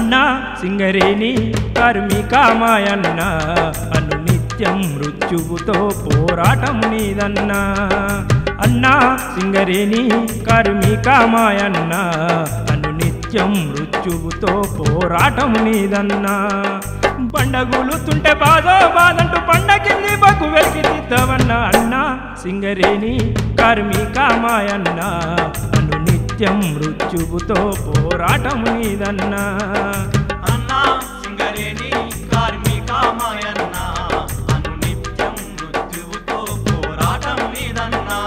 అన్నా సింగరేణి కార్మికామాయన్న అను నిత్యం మృత్యువుతో పోరాటం నీదన్నా అన్నా సింగరేణి కార్మికామాయన్న అను నిత్యం మృత్యువుతో పోరాటం నీదన్నా బండగులుతుంటే బాధో బాధంటూ పండ కింది బగ్గు వెలికి దిద్దవన్న అన్నా సింగరేణి కార్మికామాయన్న అను నిత్యం మృత్యువుతో పోరాటం నీదన్నా అన్నా సింగరేణి కార్మికామాయన్న అను నిత్యం మృత్యువుతో పోరాటం మీదన్నా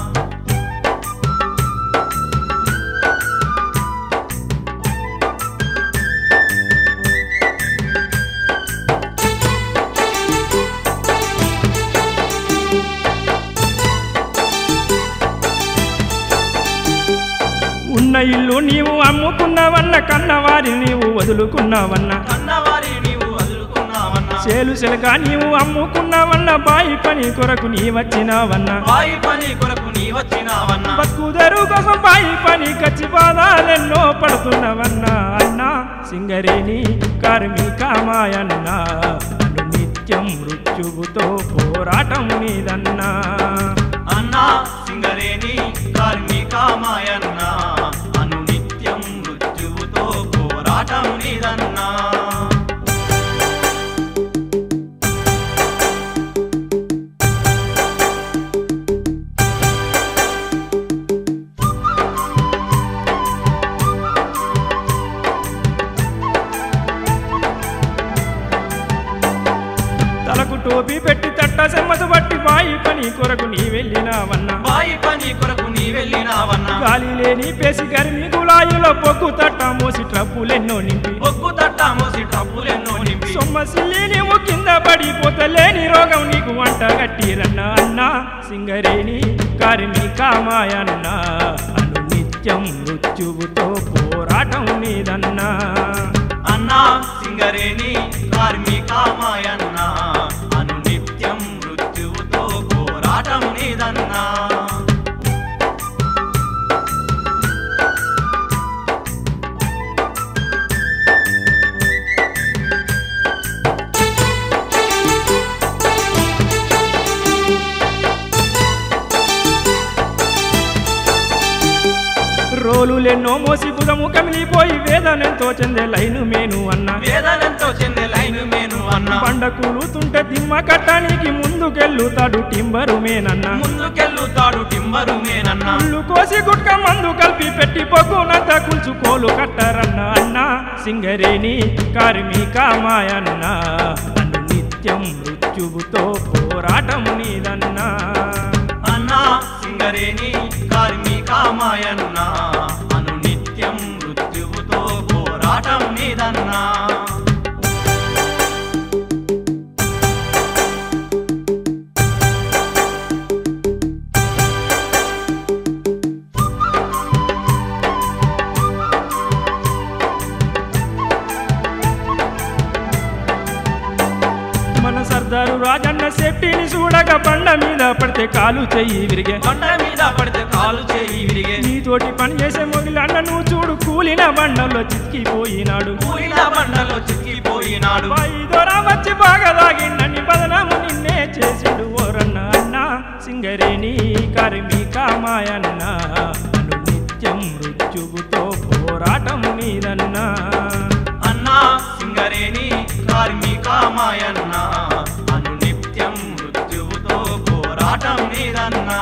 ఉన్న ఇల్లు నీవు అమ్ముకున్నావన్న కన్నవారి నీవు వదులుకున్నావన్న కన్నవారి నీవు వదులుకున్నావన్నా చేలు చెలక నీవు అమ్ముకున్నావన్న బాయి పని కొరకు నీ వచ్చినావన్న వాయి పని కొరకు నీ వచ్చినావన్నా బతుకుదరు కోసం బాయి పని కచ్చి బాధాలెన్నో పడుతున్నవన్న అన్న సింగరేణి కార్మికామాయన్న అను నిత్యం మృత్యువుతో పోరాటం నీదన్నా అన్నా సింగరేణి కార్మికామాయన్న అను నిత్యం మృత్యువుతో పోరాటం నీదన్నా తలకు టోపీ పెట్టి తట్ట సెమ్మసు బట్టి బాయి పని కొరకు నీ వెళ్ళినావన్న వాయి పని కొరకు నీ వెళ్ళినావన్నా గాలి లేని పేసి గరిమి గులాయిలో పొగ్గు తట్ట మోసి ట్రబ్బులెన్నో నింపి ఒగ్గు తట్ట మోసి డబ్బులెన్నో నింపి సొమ్మసిల్లి నీవు కింద పడిపోతలేని రోగం నీకు వంట గట్టిరన్న అన్న సింగరేణి కార్మికామాయన్న అను నిత్యం మృత్యువుతో పోరాటం నీదన్నా అన్నా సింగరేణి కార్మికామాయన్న అను నిత్యం మృత్యువుతో పోరాటం నీదన్నా రోలులెన్నో మోసి బుధము కమిలిపోయి వేదనెంతో చెందే లైను మేను అన్న వేదనంతో చెందే లైను మేను అన్నా పండ కూలుతుంటే దిమ్మ కట్టడానికి ముందుకెళ్ళుతాడు టింబరు మేనన్న ముందుకెళ్ళుతాడు టింబరు మేనన్నా ముళ్ళు కోసి గుట్క మందు కలిపి పెట్టి పొగ్గునంత కూల్చుకోలు కట్టరన్న అన్న సింగరేణి కార్మికామాయన్న అను నిత్యం మృత్యువుతో పోరాటం నీదన్నా అన్నా సింగరేణి కార్మికామాయన్న అను నిత్యం మృత్యువుతో పోరాటం నీదన్నా మన సర్దారు రాజన్న సేఫ్టీని చూడక బండ మీద పడితే కాలు చెయ్యి విరిగే కొండ మీద పడితే కాలు చేయి విరిగే నీతోటి పని చేసే మొగిలన్న నువ్వు చూడు కూలిన బండల్లో చిక్కిపోయినాడు కూలిన బండలో చిక్కిపోయినాడు బాయి దొర వచ్చి బాగా తాగిండని బదనాము నిన్నే చేసిండు ఓరన్న అన్న సింగరేణి కార్మికామాయన్న అను నిత్యం మృత్యువుతో పోరాటం నీదన్నా అన్నా సింగరేణి కార్మికామాయన్న అను నిత్యం మృత్యువుతో పోరాటం నీదన్నా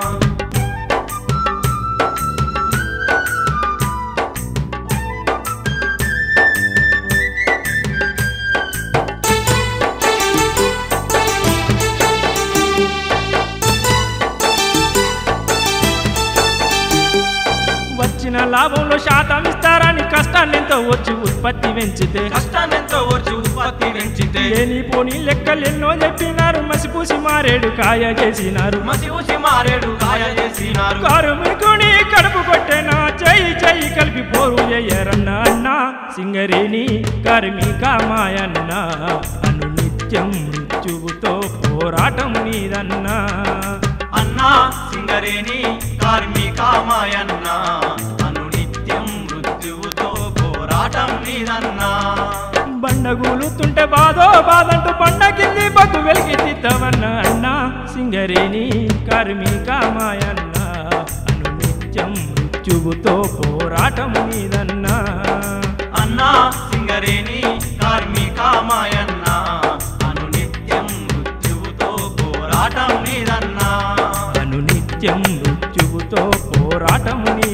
వచ్చిన లాభంలో శాతం ఇస్తారని కష్టాన్నెంతో వచ్చి ఉత్పత్తి పెంచితే కష్టాన్నెంతో వచ్చి ఉత్పత్తి పెంచితే లేనిపోని లెక్కలెన్నో చెప్పినారు మసిపూసి మారేడు కాయ చేసినారు మసి ఊసి మారేడు కాయ చేసినారు కారుమికుని కడుపు కొట్టెనా చెయ్యి చెయ్యి కలిపి పోరు చేయరన్న అన్న సింగరేణి కార్మికామాయన్న అను నిత్యం మృత్యువుతో పోరాటం నీదన్నా అన్నా సింగరేణి కార్మికామాయన్న అను నిత్యం మృత్యువుతో పోరాటం నీదన్నా బండగూలుతుంటే బాధో బాధంటూ పండగిల్లి బగ్గు వెలిగెత్తిద్దవన్న అన్న సింగరేణి కార్మిక మాయన్న అను నిత్యం మృత్యువుతో పోరాటం మీదన్నా అన్నా సింగరేణి కార్మిక మాయన్న అను నిత్యం మృత్యువుతో పోరాటం నీదన్నా అను నిత్యం మృత్యువుతో పోరాటం